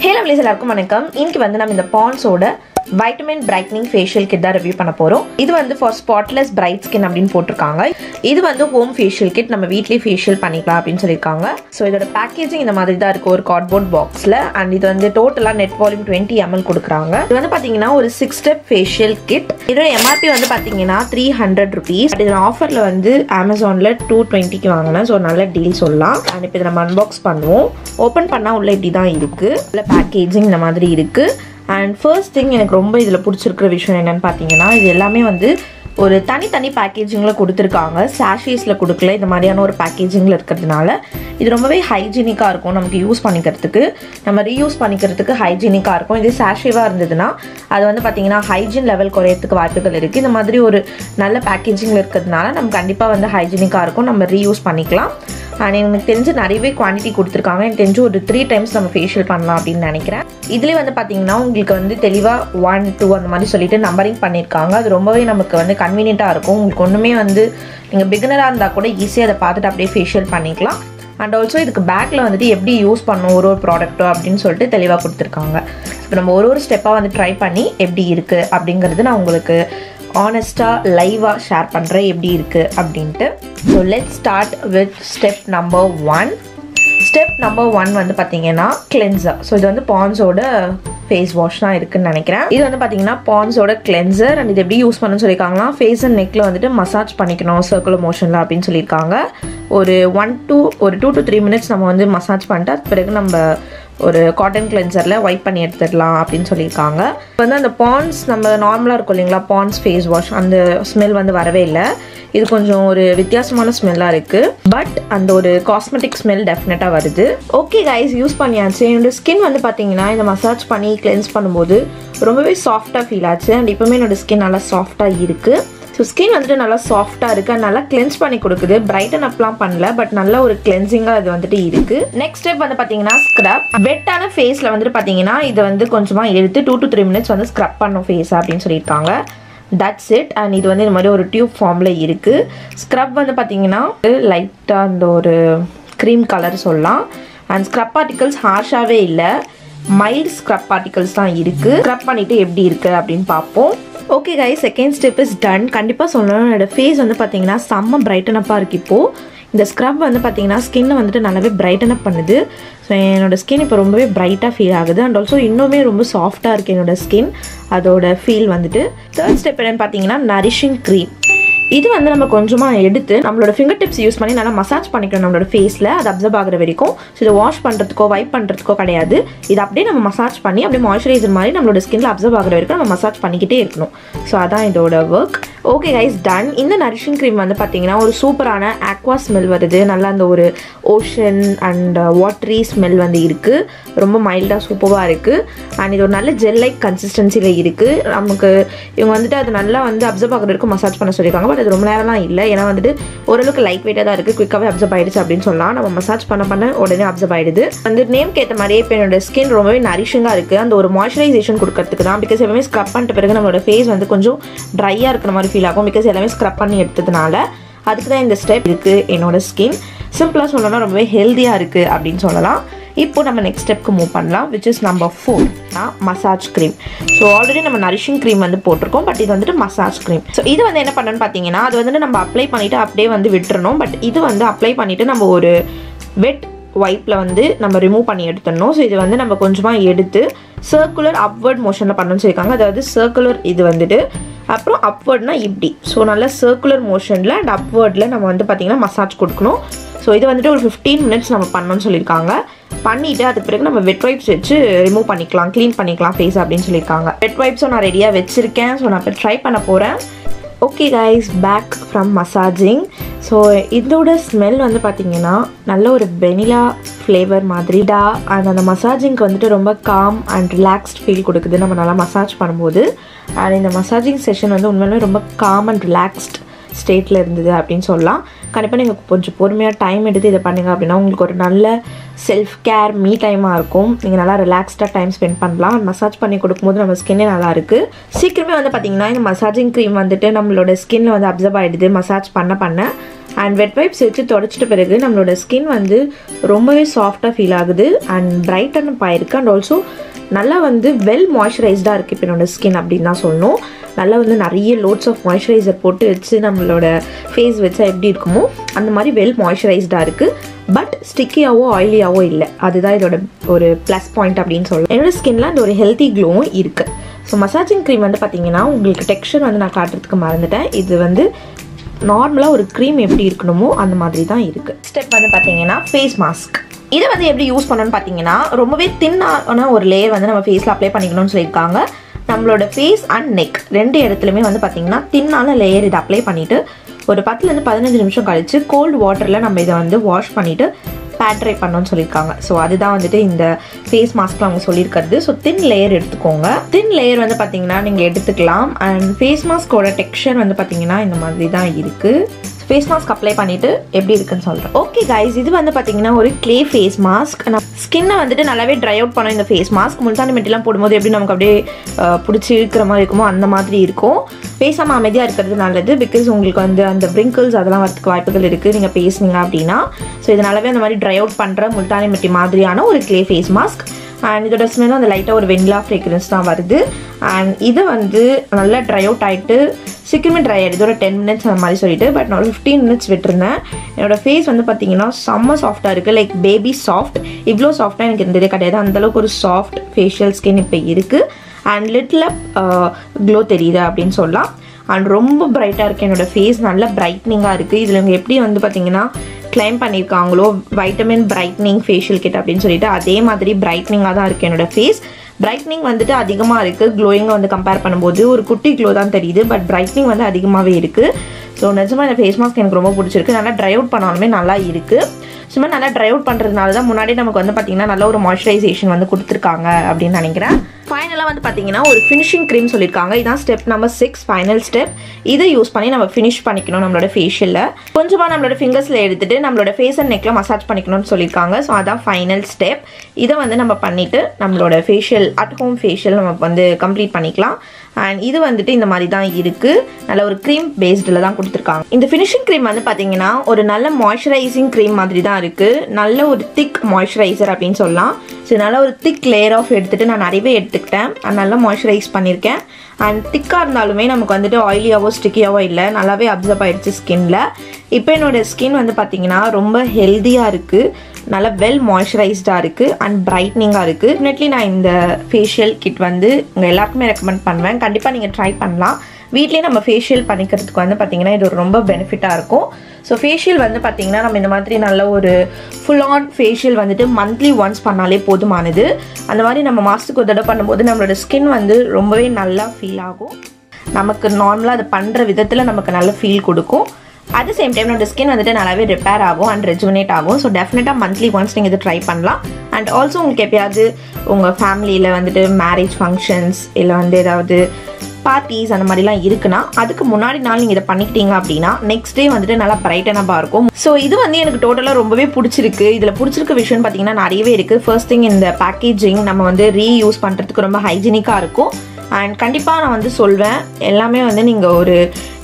ஹே lovelies எல்லாருக்கும் வணக்கம் இன்னைக்கு வந்து நம்ம இந்த பான்ஸோட வைட்டமின் பிரைட்னிங் ஃபேஷியல் கிட் தான் ரிவ்யூ பண்ண போகிறோம் இது வந்து ஃபார் ஸ்பாட்லெஸ் பிரைட் ஸ்கின் அப்படின்னு போட்டிருக்காங்க இது வந்து ஹோம் ஃபேஷியல் கிட் நம்ம வீட்லேயே ஃபேஷியல் பண்ணிக்கலாம் அப்படின்னு சொல்லியிருக்காங்க ஸோ இதோட பேக்கேஜிங் இந்த மாதிரி தான் இருக்குது ஒரு கார்ட்போர்ட் பாக்ஸில் அண்ட் இது வந்து டோட்டலாக நெட் வால்யூம் டுவெண்ட்டி எம்எல் கொடுக்குறாங்க இது வந்து பார்த்தீங்கன்னா ஒரு சிக்ஸ் ஸ்டெப் ஃபேஷியல் கிட் இதோட எம்ஆர்பி வந்து பார்த்தீங்கன்னா த்ரீ ஹண்ட்ரட் ருபீஸ் பட் இதில் ஆஃபரில் வந்து அமேசானில் டூ டுவெண்ட்டிக்கு வாங்கினேன் ஸோ நல்ல டீல் சொல்லலாம் அண்ட் இப்போ இதை நம்ம அன்பாக்ஸ் பண்ணுவோம் ஓப்பன் பண்ணால் உள்ள இப்படி தான் இருக்குது உள்ள பேக்கேஜிங் இந்த மாதிரி இருக்குது அண்ட் ஃபர்ஸ்ட் திங் எனக்கு ரொம்ப இதில் பிடிச்சிருக்கிற விஷயம் என்னென்னு பார்த்தீங்கன்னா இது எல்லாமே வந்து ஒரு தனித்தனி பேக்கேஜிங்கில் கொடுத்துருக்காங்க சாஷீஸில் கொடுக்கல இந்த மாதிரியான ஒரு பேக்கேஜிங்கில் இருக்கிறதுனால இது ரொம்பவே ஹைஜீனிக்காக இருக்கும் நமக்கு யூஸ் பண்ணிக்கிறதுக்கு நம்ம ரீயூஸ் பண்ணிக்கிறதுக்கு ஹைஜீனிக்காக இருக்கும் இது சாஷேவாக இருந்ததுன்னா அது வந்து பார்த்திங்கன்னா ஹைஜீன் லெவல் குறையறதுக்கு வாய்ப்புகள் இருக்குது இந்த மாதிரி ஒரு நல்ல பேக்கேஜிங்கில் இருக்கிறதுனால நம்ம கண்டிப்பாக வந்து ஹைஜீனிக்காக இருக்கும் நம்ம ரீயூஸ் பண்ணிக்கலாம் அண்ட் எனக்கு தெரிஞ்சு நிறையவே குவான்டிட்டி கொடுத்துருக்காங்க எனக்கு தெரிஞ்சு ஒரு த்ரீ டைம்ஸ் நம்ம ஃபேஷியல் பண்ணலாம் அப்படின்னு நினைக்கிறேன் இதுலேயே வந்து பார்த்தீங்கன்னா உங்களுக்கு வந்து தெளிவாக ஒன் டூ அந்த மாதிரி சொல்லிட்டு நம்பரிங் பண்ணியிருக்காங்க அது ரொம்பவே நமக்கு வந்து கன்வீனியண்ட்டாக இருக்கும் உங்களுக்கு ஒன்றுமே வந்து நீங்கள் பிகினராக இருந்தால் கூட ஈஸியாக அதை பார்த்துட்டு அப்படியே ஃபேஷியல் பண்ணிக்கலாம் அண்ட் ஆல்சோ இதுக்கு பேக்கில் வந்துட்டு எப்படி யூஸ் பண்ணும் ஒரு ஒரு ப்ராடக்ட்டோ அப்படின்னு சொல்லிட்டு தெளிவாக கொடுத்துருக்காங்க இப்போ நம்ம ஒரு ஒரு ஸ்டெப்பாக வந்து ட்ரை பண்ணி எப்படி இருக்குது அப்படிங்கிறது நான் உங்களுக்கு ஆனஸ்ட்டாக லைவாக ஷேர் பண்ணுறேன் எப்படி இருக்குது அப்படின்ட்டு so let start with step number one step number one வந்து பார்த்தீங்கன்னா கிளென்சர் ஸோ இது வந்து பான்ஸோட ஃபேஸ் வாஷ் தான் இருக்குன்னு நினைக்கிறேன் இது வந்து பார்த்தீங்கன்னா பான்ஸோட கிளென்சர் அண்ட் இது எப்படி யூஸ் பண்ணணும்னு சொல்லியிருக்காங்கன்னா ஃபேஸ் அண்ட் நெக்கில் வந்துட்டு மசாஜ் பண்ணிக்கணும் சர்க்குலர் மோஷனில் அப்படின்னு சொல்லியிருக்காங்க ஒரு ஒன் டூ ஒரு டூ டு த்ரீ மினிட்ஸ் நம்ம வந்து மசாஜ் பண்ணிட்டு அது பிறகு நம்ம ஒரு காட்டன் கிளென்சரில் ஒயிட் பண்ணி எடுத்துடலாம் அப்படின்னு சொல்லியிருக்காங்க இப்போ வந்து அந்த பான்ஸ் நம்ம நார்மலாக இருக்கும் இல்லைங்களா பான்ஸ் ஃபேஸ் வாஷ் அந்த ஸ்மெல் வந்து வரவே இல்லை இது கொஞ்சம் ஒரு வித்தியாசமான ஸ்மெல்லாக இருக்குது பட் அந்த ஒரு காஸ்மெட்டிக் ஸ்மெல் டெஃபினட்டாக வருது ஓகே கைஸ் யூஸ் பண்ணியாச்சு என்னோட ஸ்கின் வந்து பார்த்தீங்கன்னா இந்த மசாஜ் பண்ணி கிளென்ஸ் பண்ணும்போது ரொம்பவே சாஃப்டாக ஃபீல் ஆச்சு அண்ட் இப்போவுமே என்னோட ஸ்கின் நல்லா சாஃப்டாக இருக்குது ஸோ ஸ்கின் வந்துட்டு நல்லா சாஃப்டாக இருக்குது நல்லா கிளென்ஸ் பண்ணி கொடுக்குது பிரைட்டன் அப்லாம் பண்ணல பட் நல்ல ஒரு கிளென்சிங்காக இது வந்துட்டு இருக்குது நெக்ஸ்ட் ஸ்டெப் வந்து பார்த்தீங்கன்னா ஸ்க்ரப் வெட்டான ஃபேஸில் வந்துட்டு பார்த்தீங்கன்னா இதை வந்து கொஞ்சமாக எடுத்து டூ டு த்ரீ மினிட்ஸ் வந்து ஸ்க்ரப் பண்ணும் ஃபேஸ் அப்படின்னு சொல்லியிருக்காங்க தட்ஸ் இட் அண்ட் இது வந்து இந்த மாதிரி ஒரு டியூப் ஃபார்மில் இருக்குது ஸ்க்ரப் வந்து பார்த்தீங்கன்னா லைட்டாக அந்த ஒரு க்ரீம் கலர் சொல்லலாம் அண்ட் ஸ்க்ரப் பார்ட்டிகல்ஸ் ஹார்ஷாகவே இல்லை மைல்ட் ஸ்க்ரப் பார்ட்டிகல்ஸ் தான் இருக்குது ஸ்க்ரப் பண்ணிவிட்டு எப்படி இருக்குது அப்படின்னு பார்ப்போம் okay guys second step is done கண்டிப்பாக சொல்லணும் என்னோட ஃபேஸ் வந்து பார்த்தீங்கன்னா செம்ம பிரைட்டன் அப்பாக இருக்குது இப்போது இந்த ஸ்க்ரப் வந்து பார்த்தீங்கன்னா ஸ்கின்னை வந்துட்டு நல்லாவே பிரைட்டன் அப் பண்ணுது ஸோ என்னோட ஸ்கின் இப்போ ரொம்பவே பிரைட்டாக ஃபீல் ஆகுது அண்ட் ஆல்சோ இன்னுமே ரொம்ப சாஃப்டாக இருக்குது என்னோட ஸ்கின் அதோட ஃபீல் வந்துட்டு தேர்ட் ஸ்டெப் என்னென்னு பார்த்தீங்கன்னா நரிஷிங் க்ரீம் இது வந்து நம்ம கொஞ்சமாக எடுத்து நம்மளோட ஃபிங்கர் டிப்ஸ் யூஸ் பண்ணி நல்லா மசாஜ் பண்ணிக்கணும் நம்மளோட ஃபேஸில் அது அப்சர்வ் ஆகிற வரைக்கும் ஸோ இதை வாஷ் பண்ணுறதுக்கோ வைப் பண்ணுறதுக்கோ கிடையாது இது அப்படியே நம்ம மசாஜ் பண்ணி அப்படியே மாய்ஸ்சரைசர் மாதிரி நம்மளோட ஸ்கின்ல அப்சர்வ் ஆகிற வரைக்கும் நம்ம மசாஜ் பண்ணிக்கிட்டே இருக்கணும் ஸோ அதான் இதோட ஒர்க் ஓகே கைஸ் டன் இந்த நரிஷிங் க்ரீம் வந்து பார்த்தீங்கன்னா ஒரு சூப்பரான ஆக்வா ஸ்மெல் வருது நல்லா அந்த ஒரு ஓஷன் அண்ட் வாட்டரி ஸ்மெல் வந்து இருக்குது ரொம்ப மைல்டாக சூப்பராக இருக்குது அண்ட் இது ஒரு நல்ல ஜெல் லைக் கன்சிஸ்டன்சியில் இருக்குது நமக்கு இவங்க வந்துட்டு அது நல்லா வந்து அப்சர்வ் ஆகிற வரைக்கும் மசாஜ் பண்ண சொல்லியிருக்காங்க பட் அது ரொம்ப நேரம்லாம் இல்லை ஏன்னா வந்துட்டு ஓரளவுக்கு லைட் வெயிட்டாக தான் இருக்குது குயிக்காகவே அப்சர்வ் ஆயிடுச்சு அப்படின்னு சொல்லலாம் நம்ம மசாஜ் பண்ண பண்ண உடனே அப்சர்வ் ஆயிடுது வந்து நேம்க்கு ஏற்ற மாதிரியே இப்போ என்னோட ஸ்கின் ரொம்பவே நரிஷிங்காக இருக்குது அந்த ஒரு மாய்ஸ்சரைசேஷன் கொடுக்கறதுக்கு தான் பிகாஸ் எல்லாமே ஸ்க்ரப் பண்ணிட்ட பிறகு நம்மளோட ஃபேஸ் வந்து கொஞ்சம் ட்ரையாக இருக்கிற மாதிரி ஃபீல் ஆகும் பிகாஸ் எல்லாமே ஸ்க்ரப் பண்ணி எடுத்ததுனால அதுக்கு தான் இந்த ஸ்டெப் இருக்குது என்னோட ஸ்கின் சிம்பிளாக சொல்லணும்னா ரொம்பவே ஹெல்த்தியாக இருக்குது அப்படின்னு சொல்லலாம் இப்போ நம்ம நெக்ஸ்ட் ஸ்டெப்க்கு மூவ் பண்ணலாம் which is number four massage cream so already நம்ம நரிஷிங் க்ரீம் வந்து போட்டிருக்கோம் பட் இது வந்துட்டு மசாஜ் க்ரீம் ஸோ இது வந்து என்ன பண்ணணும்னு பார்த்தீங்கன்னா அது வந்துட்டு நம்ம அப்ளை பண்ணிவிட்டு அப்படியே வந்து விட்டுறணும் பட் இது வந்து அப்ளை பண்ணிவிட்டு நம்ம ஒரு வெட் வைப்பில் வந்து நம்ம ரிமூவ் பண்ணி எடுத்துடணும் ஸோ இது வந்து நம்ம கொஞ்சமாக எடுத்து சர்க்குலர் அப்வர்ட் மோஷனில் பண்ணணும்னு சொல்லியிருக்காங்க அதாவது சர்க்குலர் இது வந்துட்டு அப்புறம் அப்வர்ட்னா இப்படி ஸோ நல்ல சர்க்குலர் மோஷனில் அண்ட் அப்வர்டில் நம்ம வந்து பார்த்திங்கன்னா மசாஜ் கொடுக்கணும் ஸோ இது வந்துட்டு ஒரு ஃபிஃப்டீன் மினிட்ஸ் நம்ம பண்ணணும்னு சொல்லியிருக்காங்க பண்ணிவிட்டு அதுக்கு பிறகு நம்ம வெட் வைப்ஸ் வச்சு ரிமூவ் பண்ணிக்கலாம் க்ளீன் பண்ணிக்கலாம் ஃபேஸ் அப்படின்னு சொல்லியிருக்காங்க வெட் வைப்ஸும் நான் ரெடியாக வச்சுருக்கேன் ஸோ நான் இப்போ ட்ரை பண்ண போகிறேன் okay guys back from massaging so இதோட ஸ்மெல் வந்து பார்த்தீங்கன்னா நல்ல ஒரு வெனிலா ஃப்ளேவர் மாதிரிடா அண்ட் அந்த மசாஜிங்க்கு வந்துட்டு ரொம்ப காம் அண்ட் ரிலாக்ஸ்ட் ஃபீல் கொடுக்குது நம்ம நல்லா மசாஜ் பண்ணும்போது அண்ட் இந்த மசாஜிங் செஷன் வந்து உண்மையிலுமே ரொம்ப காம் அண்ட் ரிலாக்ஸ்ட் ஸ்டேட்டில் இருந்தது அப்படின்னு சொல்லலாம் கண்டிப்பாக நீங்கள் கொஞ்சம் பொறுமையாக டைம் எடுத்து இதை பண்ணுங்க அப்படின்னா உங்களுக்கு ஒரு நல்ல செல்ஃப் கேர் மீ டைமாக இருக்கும் நீங்கள் நல்லா ரிலாக்ஸ்டாக டைம் ஸ்பெண்ட் பண்ணலாம் மசாஜ் பண்ணி கொடுக்கும்போது நம்ம ஸ்கின்னே நல்லா இருக்குது சீக்கிரமே வந்து பார்த்திங்கன்னா இந்த மசாஜிங் க்ரீம் வந்துட்டு நம்மளோட ஸ்கின்ல வந்து அப்சர்வ் ஆகிடுது மசாஜ் பண்ண பண்ண அண்ட் வெட் வைப்ஸ் வச்சு தொடச்சிட்ட பிறகு நம்மளோட ஸ்கின் வந்து ரொம்பவே சாஃப்டாக ஃபீல் ஆகுது அண்ட் பிரைட்டன் ஆயிருக்கு அண்ட் ஆல்சோ நல்லா வந்து வெல் மாய்ஸ்சரைஸ்டாக இருக்குது இப்போ என்னோட ஸ்கின் அப்படின்னு தான் சொல்லணும் நல்லா வந்து நிறைய லோட்ஸ் ஆஃப் மாய்ஸ்சரைசர் போட்டு வச்சு நம்மளோட ஃபேஸ் வச்சா எப்படி இருக்குமோ அந்த மாதிரி வெல் மாய்ஸ்சரைஸ்டாக இருக்குது பட் ஸ்டிக்கியாவோ ஆயிலியாவோ இல்லை அதுதான் இதோட ஒரு ப்ளஸ் பாயிண்ட் அப்படின்னு சொல்லலாம் என்னோட ஸ்கின்ல அந்த ஒரு ஹெல்த்தி க்ளோவும் இருக்குது ஸோ மசாஜிங் க்ரீம் வந்து பார்த்தீங்கன்னா உங்களுக்கு டெக்ஸ்சர் வந்து நான் காட்டுறதுக்கு மறந்துட்டேன் இது வந்து நார்மலாக ஒரு க்ரீம் எப்படி இருக்கணுமோ அந்த மாதிரி தான் இருக்குது ஸ்டெப் வந்து பார்த்தீங்கன்னா ஃபேஸ் மாஸ்க் இதை வந்து எப்படி யூஸ் பண்ணணும்னு பார்த்தீங்கன்னா ரொம்பவே தின்னான ஒரு லேயர் வந்து நம்ம ஃபேஸில் அப்ளை பண்ணிக்கணும்னு சொல்லியிருக்காங்க நம்மளோட ஃபேஸ் அண்ட் நெக் ரெண்டு இடத்துலையுமே வந்து பார்த்தீங்கன்னா தின்னான லேயர் இதை அப்ளை பண்ணிவிட்டு ஒரு பத்துலேருந்து பதினஞ்சு நிமிஷம் கழித்து கோல்டு வாட்டரில் நம்ம இதை வந்து வாஷ் பண்ணிவிட்டு பேட்ரை பண்ணணும்னு சொல்லியிருக்காங்க ஸோ அதுதான் வந்துட்டு இந்த ஃபேஸ் மாஸ்க்கில் அவங்க சொல்லியிருக்கிறது ஸோ தின் லேயர் எடுத்துக்கோங்க தின் லேயர் வந்து பார்த்தீங்கன்னா நீங்கள் எடுத்துக்கலாம் அண்ட் ஃபேஸ் மாஸ்கோட டெக்ஸ்சர் வந்து பார்த்தீங்கன்னா இந்த மாதிரி தான் இருக்குது ஃபேஸ் மாஸ்க் அப்ளை பண்ணிட்டு எப்படி இருக்குன்னு சொல்கிறேன் ஓகே கைஸ் இது வந்து பார்த்தீங்கன்னா ஒரு க்ளே ஃபேஸ் மாஸ்க் நான் ஸ்கின்னை வந்துட்டு நல்லாவே ட்ரை அவுட் பண்ண இந்த ஃபேஸ் மாஸ்க் முல்தானி மெட்டிலாம் போடும்போது எப்படி நமக்கு அப்படியே பிடிச்சி இழுக்கிற மாதிரி இருக்குமோ அந்த மாதிரி இருக்கும் பேசாமல் அமைதியாக இருக்கிறது நல்லது பிகாஸ் உங்களுக்கு வந்து அந்த பிரிங்கிள்ஸ் அதெல்லாம் வரதுக்கு வாய்ப்புகள் இருக்குது நீங்கள் பேசுனீங்க அப்படின்னா ஸோ இது நல்லாவே அந்த மாதிரி ட்ரை அவுட் பண்ணுற முல்தானி மெட்டி மாதிரியான ஒரு க்ளே ஃபேஸ் மாஸ்க் அண்ட் இதோட ஸ்மெல்லும் அந்த லைட்டாக ஒரு வெண்ணிலா ஃப்ரேக்ரன்ஸ் தான் வருது அண்ட் இது வந்து நல்லா ட்ரை அவுட் ஆகிட்டு சீக்கிரமே ட்ரை ஆகிடுது ஒரு டென் மினிட்ஸ் அந்த மாதிரி சொல்லிட்டு பட் நான் ஒரு ஃபிஃப்டீன் மினிட்ஸ் விட்டுருந்தேன் என்னோட ஃபேஸ் வந்து பார்த்தீங்கன்னா செம்ம சாஃப்டாக இருக்குது லைக் பேபி சாஃப்ட் இவ்வளோ சாஃப்டாக எனக்கு இருந்ததே கிடையாது அந்தளவுக்கு ஒரு சாஃப்ட் ஃபேஷியல் ஸ்கின் இப்போ இருக்குது அண்ட் லிட்டில் க்ளோ தெரியுது அப்படின்னு சொல்லலாம் அண்ட் ரொம்ப பிரைட்டாக இருக்குது என்னோடய ஃபேஸ் நல்ல பிரைட்னிங்காக இருக்குது இதில் இவங்க எப்படி வந்து பார்த்தீங்கன்னா கிளைம் பண்ணியிருக்காங்களோ வைட்டமின் பிரைட்னிங் ஃபேஷியல் கிட் அப்படின்னு சொல்லிட்டு அதே மாதிரி பிரைட்னிங்காக தான் இருக்குது என்னோடய ஃபேஸ் பிரைட்னிங் வந்துட்டு அதிகமாக இருக்குது க்ளோயிங்கை வந்து கம்பேர் பண்ணும்போது ஒரு குட்டி க்ளோ தான் தெரியுது பட் பிரைட்னிங் வந்து அதிகமாகவே இருக்குது ஸோ நிஜமாக இந்த ஃபேஸ் மாஸ்க் எனக்கு ரொம்ப பிடிச்சிருக்கு நல்லா ட்ரை அவுட் பண்ணாலுமே நல்லா இருக்குது சும்மா நல்லா ட்ரை அவுட் பண்ணுறதுனால தான் முன்னாடி நமக்கு வந்து பார்த்திங்கன்னா நல்ல ஒரு மாய்ஸ்சரைசேஷன் வந்து கொடுத்துருக்காங்க அப்படின்னு நினைக்கிறேன் ஃபைனலாக வந்து பார்த்தீங்கன்னா ஒரு ஃபினிஷிங் க்ரீம் சொல்லியிருக்காங்க இதான் step number six final step இதை யூஸ் பண்ணி நம்ம ஃபினிஷ் பண்ணிக்கணும் நம்மளோட ஃபேஷியலில் கொஞ்சமாக நம்மளோட ஃபிங்கர்ஸில் எடுத்துட்டு நம்மளோட ஃபேஸ் அண்ட் நெக்கில் மசாஜ் பண்ணிக்கணும்னு சொல்லியிருக்காங்க ஸோ அதான் ஃபைனல் ஸ்டெப் இதை வந்து நம்ம பண்ணிவிட்டு நம்மளோட ஃபேஷியல் அட் ஹோம் ஃபேஷியல் நம்ம வந்து கம்ப்ளீட் பண்ணிக்கலாம் அண்ட் இது வந்துட்டு இந்த மாதிரி தான் இருக்குது நல்ல ஒரு க்ரீம் பேஸ்டில் தான் கொடுத்துருக்காங்க இந்த ஃபினிஷிங் க்ரீம் வந்து பார்த்தீங்கன்னா ஒரு நல்ல மாய்ஸ்சரைசிங் க்ரீம் மாதிரி தான் இருக்குது நல்ல ஒரு திக் மாய்ஸ்சரைசர் அப்படின்னு சொல்லலாம் ஸோ நல்ல ஒரு திக் லேயர் ஆஃப் எடுத்துகிட்டு நான் நிறையவே எடுத்துக்கிட்டேன் நல்லா மாய்ஸ்சரைஸ் பண்ணியிருக்கேன் அண்ட் திக்காக இருந்தாலுமே நமக்கு வந்துட்டு ஆயிலியாவோ ஸ்டிக்கியாவோ இல்லை நல்லாவே அப்சர்வ் ஆகிடுச்சு ஸ்கின்ல இப்போ என்னோடய ஸ்கின் வந்து பார்த்திங்கன்னா ரொம்ப ஹெல்த்தியாக இருக்குது நல்லா வெல் மாய்ஸ்சரைஸ்டாக இருக்குது அண்ட் பிரைட்னிங்காக இருக்குது டெஃபினெட்லி நான் இந்த ஃபேஷியல் கிட் வந்து உங்கள் எல்லாருக்குமே ரெக்கமெண்ட் பண்ணுவேன் கண்டிப்பாக நீங்கள் ட்ரை பண்ணலாம் வீட்லேயே நம்ம ஃபேஷியல் பண்ணிக்கிறதுக்கு வந்து பார்த்திங்கன்னா இது ஒரு ரொம்ப பெனிஃபிட்டாக இருக்கும் ஸோ ஃபேஷியல் வந்து பார்த்திங்கன்னா நம்ம இந்த மாதிரி நல்ல ஒரு ஃபுல் ஆன் ஃபேஷியல் வந்துட்டு மந்த்லி ஒன்ஸ் பண்ணாலே போதுமானது அந்த மாதிரி நம்ம மாதத்துக்கு ஒரு தடவை பண்ணும்போது நம்மளோட ஸ்கின் வந்து ரொம்பவே நல்லா ஃபீல் ஆகும் நமக்கு நார்மலாக அதை பண்ணுற விதத்தில் நமக்கு நல்ல ஃபீல் கொடுக்கும் அட் த சேம் டைம் நம்மளோட ஸ்கின் வந்துட்டு நல்லாவே ரிப்பேர் ஆகும் அண்ட் ரெஜுனேட் ஆகும் ஸோ டெஃபினட்டாக மந்த்லி ஒன்ஸ் நீங்கள் இது ட்ரை பண்ணலாம் அண்ட் ஆல்சோ உங்களுக்கு எப்பயாவது உங்கள் ஃபேமிலியில் வந்துட்டு மேரேஜ் ஃபங்க்ஷன்ஸ் இல்லை வந்து ஏதாவது பார்ட்டிஸ் அந்த மாதிரிலாம் இருக்குன்னா அதுக்கு முன்னாடி நாள் நீங்கள் இதை பண்ணிக்கிட்டீங்க அப்படின்னா நெக்ஸ்ட் டே வந்துட்டு நல்லா பிரைட்டனப்பாக இருக்கும் ஸோ இது வந்து எனக்கு டோட்டலாக ரொம்பவே பிடிச்சிருக்கு இதில் பிடிச்சிருக்க விஷயம்னு பார்த்தீங்கன்னா நிறையவே இருக்குது ஃபர்ஸ்ட் திங் இந்த பேக்கேஜிங் நம்ம வந்து ரீயூஸ் பண்ணுறதுக்கு ரொம்ப ஹைஜீனிக்காக இருக்கும் அண்ட் கண்டிப்பாக நான் வந்து சொல்வேன் எல்லாமே வந்து நீங்கள் ஒரு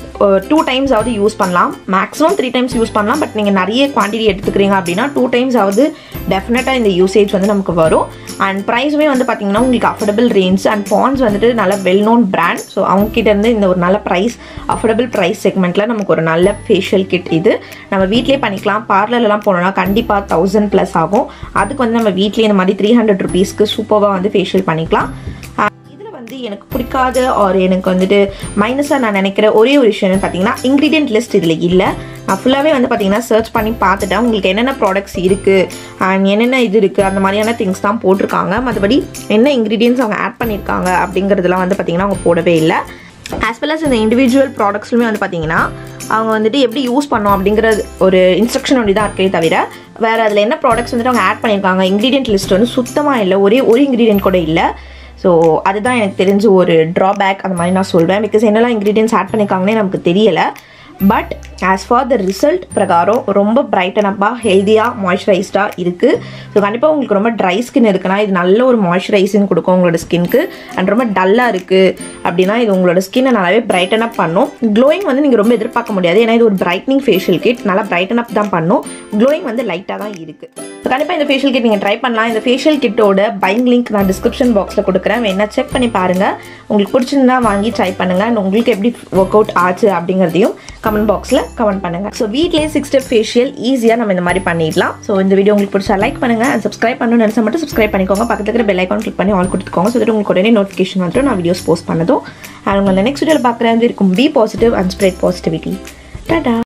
டூ டைம்ஸ் ஆவது யூஸ் பண்ணலாம் மேக்ஸிமம் த்ரீ டைம்ஸ் யூஸ் பண்ணலாம் பட் நீங்கள் நிறைய குவான்டிட்டி எடுத்துக்கிறீங்க அப்படின்னா டூ டைம்ஸ் ஆவது டெஃபினட்டாக இந்த யூசேஜ் வந்து நமக்கு வரும் அண்ட் ப்ரைஸுமே வந்து பார்த்தீங்கன்னா உங்களுக்கு அஃபோர்டபுள் ரேஞ்ச் அண்ட் பான்ஸ் வந்துட்டு நல்ல வெல் நோன் பிராண்ட் ஸோ அவங்ககிட்ட இருந்து இந்த ஒரு நல்ல ப்ரைஸ் அஃபோர்டபுள் ப்ரைஸ் செக்மெண்ட்டில் நமக்கு ஒரு நல்ல ஃபேஷியல் கிட் இது நம்ம வீட்லேயே பண்ணிக்கலாம் பார்லர்லலாம் போனோம்னா கண்டிப்பாக தௌசண்ட் ப்ளஸ் ஆகும் அதுக்கு வந்து நம்ம வீட்லேயே இந்த மாதிரி த்ரீ ஹண்ட்ரட் ருபீஸ்க்கு சூப்பராக வந்து ஃபேஷியல் பண்ணிக்கலாம் இதில் வந்து எனக்கு பிடிக்காத ஒரு எனக்கு வந்துட்டு மைனஸாக நான் நினைக்கிற ஒரே ஒரு விஷயம் பார்த்தீங்கன்னா இன்க்ரீடியன்ட் லிஸ்ட் இதில் இல்லை நான் ஃபுல்லாகவே வந்து பார்த்தீங்கன்னா சர்ச் பண்ணி பார்த்துட்டேன் உங்களுக்கு என்னென்ன ப்ராடக்ட்ஸ் இருக்குது அண்ட் என்னென்ன இது இருக்குது அந்த மாதிரியான திங்ஸ் தான் போட்டிருக்காங்க மற்றபடி என்ன இன்க்ரீடியன்ஸ் அவங்க ஆட் பண்ணியிருக்காங்க அப்படிங்கிறதுலாம் வந்து பார்த்தீங்கன்னா அவங்க போடவே இல்லை ஆஸ் வெல் அஸ் இந்த இண்டிவிஜுவல் ப்ராடக்ட்ஸ்லுமே வந்து பார்த்தீங்கன்னா அவங்க வந்துட்டு எப்படி யூஸ் பண்ணோம் அப்படிங்கிற ஒரு இன்ஸ்ட்ரக்ஷன் ஒன்று தான் இருக்கே தவிர வேறு அதில் என்ன ப்ராடக்ட்ஸ் வந்துட்டு அவங்க ஆட் பண்ணியிருக்காங்க இன்க்ரீடியன்ட் லிஸ்ட் வந்து சுத்தமாக இல்லை ஒரே ஒரு இன்க்ரீடியன்ட் கூட இல்லை ஸோ அதுதான் எனக்கு தெரிஞ்ச ஒரு ட்ராபேக் அந்த மாதிரி நான் சொல்வேன் பிகாஸ் என்னெல்லாம் இன்க்ரீடியன்ஸ் ஆட் பண்ணியிருக்காங்கன்னே நமக்கு தெரியலை but as far the result பிரகாரம் ரொம்ப பிரைட்டனப்பாக ஹெல்த்தியாக மாய்ஸ்சரைஸ்டாக இருக்குது ஸோ கண்டிப்பாக உங்களுக்கு ரொம்ப ட்ரை ஸ்கின் இருக்குன்னா இது நல்ல ஒரு மாய்ஸ்சரைசிங் கொடுக்கும் உங்களோட ஸ்கின்க்கு அண்ட் ரொம்ப டல்லாக இருக்குது அப்படின்னா இது உங்களோட ஸ்கின்னை நல்லாவே பிரைட்டன் அப் பண்ணும் க்ளோயிங் வந்து நீங்கள் ரொம்ப எதிர்பார்க்க முடியாது ஏன்னா இது ஒரு பிரைட்னிங் ஃபேஷியல் கிட் நல்லா பிரைட்டன் அப் தான் பண்ணும் க்ளோயிங் வந்து லைட்டாக தான் இருக்குது ஸோ கண்டிப்பாக இந்த ஃபேஷியல் கிட் நீங்கள் ட்ரை பண்ணலாம் இந்த ஃபேஷியல் கிட்டோட பைங் லிங்க் நான் டிஸ்கிரிப்ஷன் பாக்ஸில் கொடுக்குறேன் வேணா செக் பண்ணி பாருங்கள் உங்களுக்கு பிடிச்சிருந்தா வாங்கி ட்ரை பண்ணுங்கள் அண்ட் உங்களுக்கு எப்படி ஒர்க் அவுட் ஆச்சு அப்படிங்கிறதையும் கமெண்ட் பாக்ஸில் கமெண்ட் பண்ணுங்கள் ஸோ வீட்லேயே சிக்ஸ் ஸ்டெப் ஃபேஷியல் ஈஸியாக நம்ம இந்த மாதிரி பண்ணிடலாம் ஸோ இந்த வீடியோ உங்களுக்கு பிடிச்சா லைக் பண்ணுங்கள் அண்ட் சப்ஸ்கிரைப் பண்ணணும்னு நினச்சா மட்டும் சப்ஸ்கிரைப் பண்ணிக்கோங்க பக்கத்தில் இருக்கிற பெல் ஐக்கான் கிளிக் பண்ணி ஆல் கொடுத்துக்கோங்க ஸோ உங்களுக்கு உடனே நோட்டிஃபிகேஷன் வந்துடும் நான் வீடியோஸ் போஸ்ட் பண்ணதும் அண்ட் உங்களை நெக்ஸ்ட் வீடியோவில் பார்க்குறது இருக்கும் be positive and spread positivity Tata